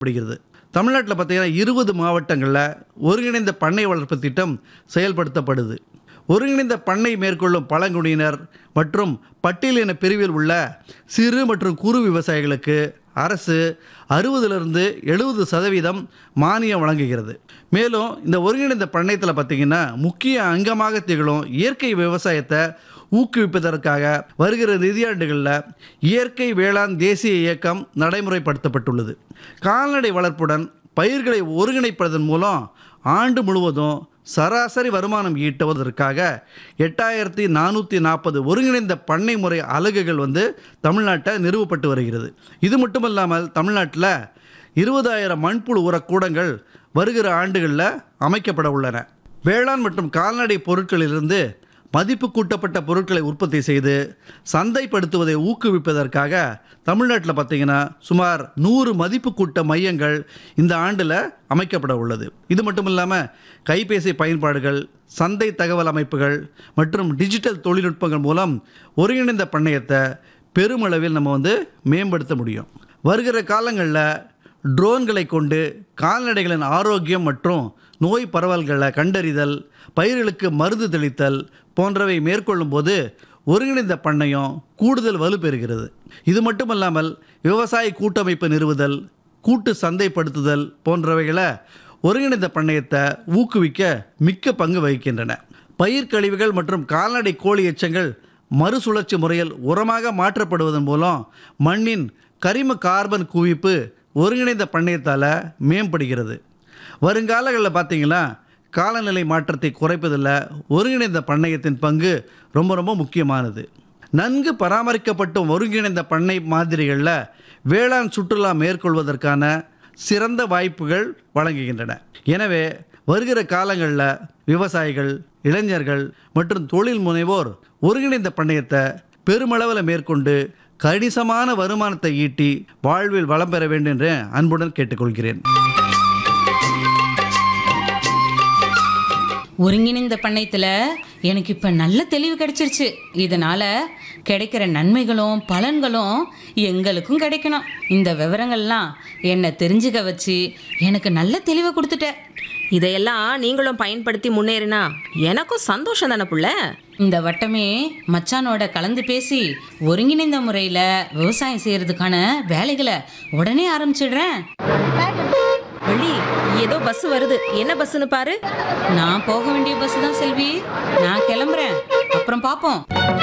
படுகிறது தமிழ்நாட்டில் பார்த்தீங்கன்னா இருபது மாவட்டங்களில் ஒருங்கிணைந்த பண்ணை வளர்ப்பு திட்டம் செயல்படுத்தப்படுது ஒருங்கிணைந்த பண்ணை மேற்கொள்ளும் பழங்குடியினர் மற்றும் பட்டியலின பிரிவில் உள்ள சிறு மற்றும் குறு விவசாயிகளுக்கு அரசு அறுபதுலேருந்து எழுபது சதவீதம் மானியம் வழங்குகிறது மேலும் இந்த ஒருங்கிணைந்த பண்ணையத்தில் பார்த்திங்கன்னா முக்கிய அங்கமாக திகழும் இயற்கை விவசாயத்தை ஊக்குவிப்பதற்காக வருகிற நிதியாண்டுகளில் இயற்கை வேளாண் தேசிய இயக்கம் நடைமுறைப்படுத்தப்பட்டுள்ளது கால்நடை வளர்ப்புடன் பயிர்களை ஒருங்கிணைப்பதன் மூலம் ஆண்டு முழுவதும் சராசரி வருமானம் ஈட்டுவதற்காக எட்டாயிரத்தி நானூற்றி நாற்பது ஒருங்கிணைந்த பண்ணை முறை அலகுகள் வந்து தமிழ்நாட்டை நிறுவப்பட்டு வருகிறது இது மட்டுமல்லாமல் தமிழ்நாட்டில் இருபதாயிரம் மண்புழு உரக்கூடங்கள் வருகிற ஆண்டுகளில் அமைக்கப்பட உள்ளன வேளாண் மற்றும் கால்நடை பொருட்களிலிருந்து மதிப்பு கூட்டப்பட்ட பொருட்களை உற்பத்தி செய்து சந்தைப்படுத்துவதை ஊக்குவிப்பதற்காக தமிழ்நாட்டில் பார்த்தீங்கன்னா சுமார் நூறு மதிப்பு கூட்ட மையங்கள் இந்த ஆண்டில் அமைக்கப்பட உள்ளது இது மட்டும் இல்லாமல் கைபேசி பயன்பாடுகள் சந்தை தகவல் அமைப்புகள் மற்றும் டிஜிட்டல் தொழில்நுட்பங்கள் மூலம் ஒருங்கிணைந்த பண்ணையத்தை பெருமளவில் நம்ம வந்து மேம்படுத்த முடியும் வருகிற காலங்களில் ட்ரோன்களை கொண்டு கால்நடைகளின் ஆரோக்கியம் மற்றும் நோய் பரவல்களை கண்டறிதல் பயிர்களுக்கு மருந்து தெளித்தல் போன்றவை மேற்கொள்ளும் போது ஒருங்கிணைந்த பண்ணையம் கூடுதல் வலுப்பெறுகிறது இது மட்டுமல்லாமல் விவசாய கூட்டமைப்பு நிறுவுதல் கூட்டு சந்தைப்படுத்துதல் போன்றவைகளை ஒருங்கிணைந்த பண்ணையத்தை ஊக்குவிக்க மிக்க பங்கு வகிக்கின்றன பயிர் கழிவுகள் மற்றும் கால்நடை கோழி எச்சங்கள் மறுசுழற்சி முறையில் உரமாக மாற்றப்படுவதன் மூலம் மண்ணின் கரிம கார்பன் குவிப்பு ஒருங்கிணைந்த பண்ணையத்தால் மேம்படுகிறது வருங்காலங்களில் பார்த்தீங்கன்னா காலநிலை மாற்றத்தை குறைப்பதில் ஒருங்கிணைந்த பண்ணையத்தின் பங்கு ரொம்ப ரொம்ப முக்கியமானது நன்கு பராமரிக்கப்பட்ட ஒருங்கிணைந்த பண்ணை மாதிரிகளில் வேளாண் சுற்றுலா மேற்கொள்வதற்கான சிறந்த வாய்ப்புகள் வழங்குகின்றன எனவே வருகிற காலங்களில் விவசாயிகள் இளைஞர்கள் மற்றும் தொழில் முனைவோர் ஒருங்கிணைந்த பண்ணையத்தை பெருமளவில் மேற்கொண்டு கணிசமான வருமானத்தை ஈட்டி வாழ்வில் வளம் பெற வேண்டும் என்று அன்புடன் கேட்டுக்கொள்கிறேன் ஒருங்கிணைந்த பண்ணையத்தில் எனக்கு இப்போ நல்ல தெளிவு கிடைச்சிருச்சு இதனால் கிடைக்கிற நன்மைகளும் பலன்களும் எங்களுக்கும் கிடைக்கணும் இந்த விவரங்கள்லாம் என்னை தெரிஞ்சுக்க வச்சு எனக்கு நல்ல தெளிவை கொடுத்துட்ட இதையெல்லாம் நீங்களும் பயன்படுத்தி முன்னேறினா எனக்கும் சந்தோஷம் தானே புள்ள இந்த வட்டமே மச்சானோட கலந்து பேசி ஒருங்கிணைந்த முறையில் விவசாயம் செய்கிறதுக்கான வேலைகளை உடனே ஆரம்பிச்சிடுறேன் வள்ளி ஏதோ பஸ் வருது என்ன பஸ்ஸுன்னு பாரு நான் போக வேண்டிய பஸ் தான் செல்வி நான் கிளம்புறேன் அப்புறம் பார்ப்போம்